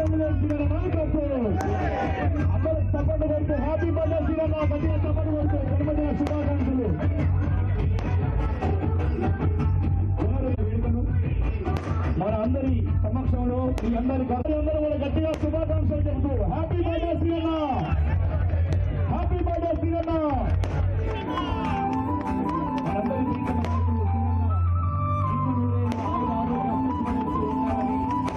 అందరూ తప్పండి కొడుతూ హ్యాపీ బర్త్డే శ్రీరన్న గట్టిగా తప్పండి కొడుతూ జన్మదిన శుభాకాంక్షలు వేడుకను మన అందరి సమక్షంలో మీ అందరి అందరూ కూడా గట్టిగా శుభాకాంక్షలు చెబుతూ హ్యాపీ బర్త్డే శ్రీరన్న హ్యాపీ బర్త్డే శ్రీరన్న మనందరి జీవితం శ్రీరన్న ఇంటి నూరేళ్ళు ఆయుర ఆరోగ్య అభివృద్ధి ఉండాలని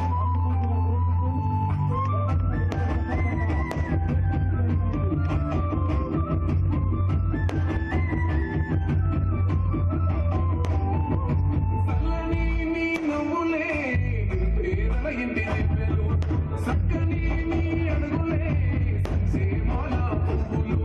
చల్లని నీ నవ్వులే ప్రేరణ ఇంటి దివ్యలు చక్కని నీ అడుగులే సంక్షేమాల పువ్వులు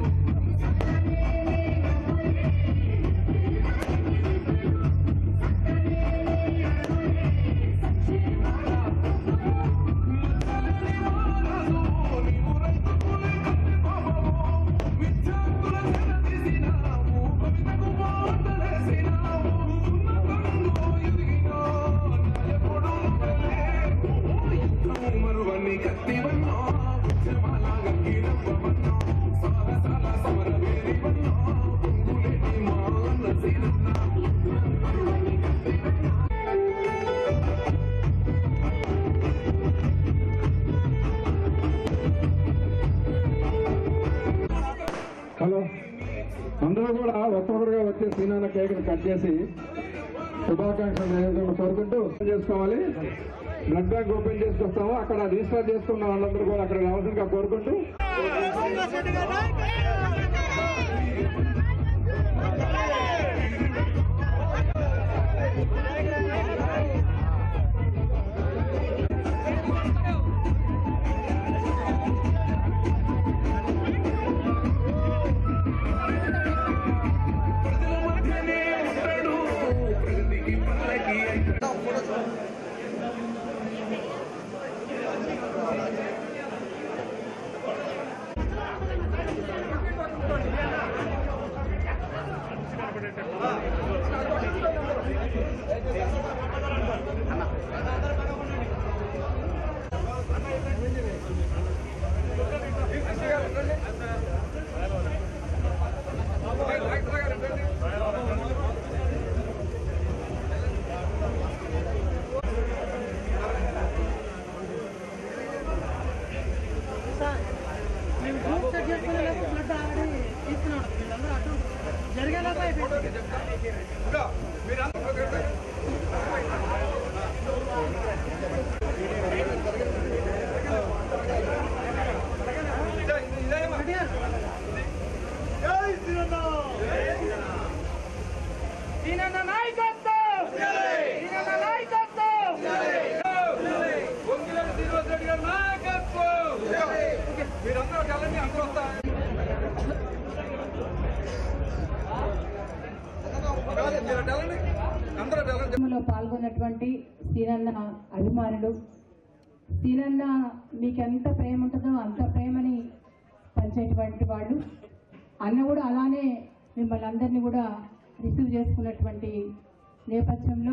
చల్లని వారసు నీవు రైతుకులే కన్నె బాబవో విద్యార్థుల తెరదీసినావు కవితకు మాటలేసినావు ఉన్నతంలో ఎదిగినా నయపడు నువ్వెలే యుద్ధము మరువని కత్తివన్నా ఉద్యమాలాగా కీలవ్వవన్నా సాహసాల సమరవేరివన్నా పొంగులేని మా అన్న సీనన్నా హలో అందరూ కూడా ఒక్కొక్కరుగా వచ్చే సీనాన కేక్ కట్ చేసి శుభాకాంక్షలు తెలియజేయడం కోరుకుంటూ చేసుకోవాలి బ్లడ్ బ్యాంక్ ఓపెన్ చేసుకొస్తాము అక్కడ రిజిస్టర్ చేసుకున్న వాళ్ళందరూ కూడా అక్కడ రావాల్సిందిగా కోరుకుంటూ ప్రజల మధ్యనే ఉంటాడు ప్రగతికి పల్లకి అయితాడు మేము గ్రూప్ సెట్ చేసుకునే లోపు బ్లడ్ ఆల్రెడీ తీసుకున్నాడు వీళ్ళందరూ అటు జరిగేలోపు అయిపోయింది దీనన్న నాయకత్వం దీనన్న నాయకత్వం వంగిలేని శ్రీనివాస్ రెడ్డి గారి నాయకత్వం మీరందరూ కలండి అందరూ వస్తారు మీరు వెళ్ళండి అందరూ వెళ్ళండి కార్యక్రమంలో పాల్గొన్నటువంటి సీనన్న అభిమానులు సీనన్న మీకు ఎంత ప్రేమ ఉంటుందో అంత ప్రేమని పంచేటువంటి వాళ్ళు అన్న కూడా అలానే మిమ్మల్ని అందరినీ కూడా రిసీవ్ చేసుకున్నటువంటి నేపథ్యంలో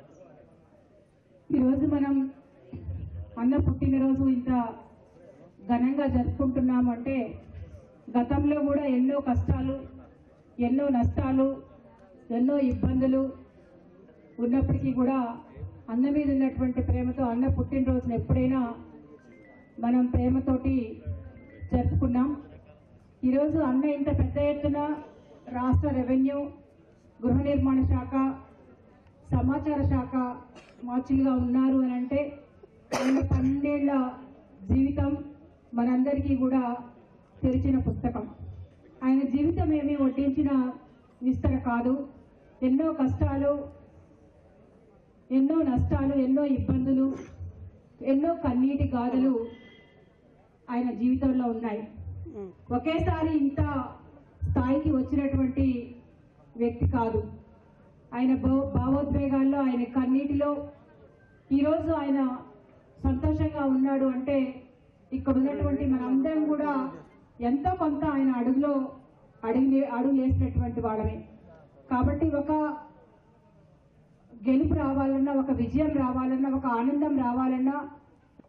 ఈరోజు మనం అన్న పుట్టినరోజు ఇంత ఘనంగా జరుపుకుంటున్నాము అంటే గతంలో కూడా ఎన్నో కష్టాలు ఎన్నో నష్టాలు ఎన్నో ఇబ్బందులు ఉన్నప్పటికీ కూడా అన్న మీద ఉన్నటువంటి ప్రేమతో అన్న పుట్టినరోజున ఎప్పుడైనా మనం ప్రేమతోటి జరుపుకున్నాం ఈరోజు అన్న ఇంత పెద్ద ఎత్తున రాష్ట్ర రెవెన్యూ గృహ నిర్మాణ శాఖ సమాచార శాఖ మార్చులుగా ఉన్నారు అని అంటే ఆయన పన్నెండేళ్ల జీవితం మనందరికీ కూడా తెరిచిన పుస్తకం ఆయన జీవితం ఏమీ వడ్డించిన విస్తర కాదు ఎన్నో కష్టాలు ఎన్నో నష్టాలు ఎన్నో ఇబ్బందులు ఎన్నో కన్నీటి గాథలు ఆయన జీవితంలో ఉన్నాయి ఒకేసారి ఇంత స్థాయికి వచ్చినటువంటి వ్యక్తి కాదు ఆయన భా- భావోద్వేగాల్లో ఆయన కన్నీటిలో ఈరోజు ఆయన సంతోషంగా ఉన్నాడు అంటే ఇక్కడ ఉన్నటువంటి మనందరం కూడా ఎంతో కొంత ఆయన అడుగులో అడుగు అడుగు వేసినటువంటి వాళ్ళమే కాబట్టి ఒక గెలుపు రావాలన్నా ఒక విజయం రావాలన్నా ఒక ఆనందం రావాలన్నా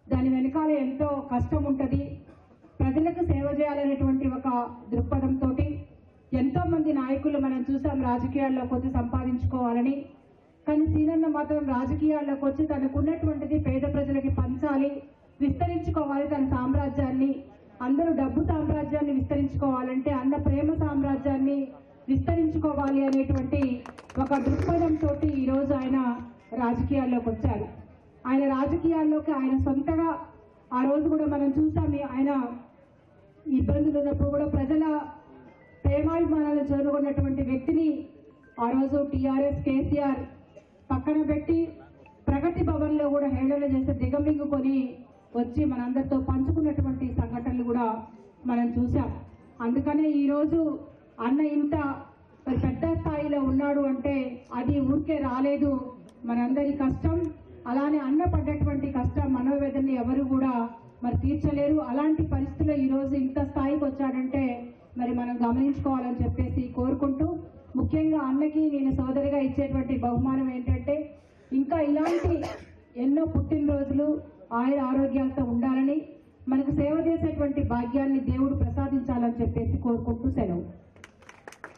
దాని వెనకాల ఎంతో కష్టం ఉంటుంది ప్రజలకు సేవ చేయాలనేటువంటి ఒక దృక్పథంతో ఎంతో మంది నాయకులు మనం చూసాం రాజకీయాల్లోకి వచ్చి సంపాదించుకోవాలని కానీ సీనన్న మాత్రం రాజకీయాల్లోకి వచ్చి తనకున్నటువంటిది పేద ప్రజలకి పంచాలి విస్తరించుకోవాలి తన సామ్రాజ్యాన్ని అందరూ డబ్బు సామ్రాజ్యాన్ని విస్తరించుకోవాలంటే అన్న ప్రేమ సామ్రాజ్యాన్ని విస్తరించుకోవాలి అనేటువంటి ఒక దృక్పథంతో ఈరోజు ఆయన రాజకీయాల్లోకి వచ్చారు ఆయన రాజకీయాల్లోకి ఆయన సొంతగా ఆ రోజు కూడా మనం చూసాం ఆయన ఇబ్బందులు ఉన్నప్పుడు కూడా ప్రజల ప్రేమాభిమానాలు చేరుకున్నటువంటి వ్యక్తిని ఆ రోజు టీఆర్ఎస్ కేసీఆర్ పక్కన పెట్టి ప్రగతి భవన్లో కూడా హేళన చేసి దిగమింగుకొని వచ్చి మనందరితో పంచుకున్నటువంటి సంఘటనలు కూడా మనం చూసాం అందుకనే ఈరోజు అన్న ఇంత మరి పెద్ద స్థాయిలో ఉన్నాడు అంటే అది ఊరికే రాలేదు మనందరి కష్టం అలానే అన్న పడ్డటువంటి కష్టం మనోవేదనని ఎవరు కూడా మరి తీర్చలేరు అలాంటి పరిస్థితుల్లో ఈరోజు ఇంత స్థాయికి వచ్చాడంటే మరి మనం గమనించుకోవాలని చెప్పేసి కోరుకుంటూ ముఖ్యంగా అన్నకి నేను సోదరిగా ఇచ్చేటువంటి బహుమానం ఏంటంటే ఇంకా ఇలాంటి ఎన్నో పుట్టినరోజులు ఆయుర ఆరోగ్యాలతో ఉండాలని మనకు సేవ చేసేటువంటి భాగ్యాన్ని దేవుడు ప్రసాదించాలని చెప్పేసి కోరుకుంటూ సెలవు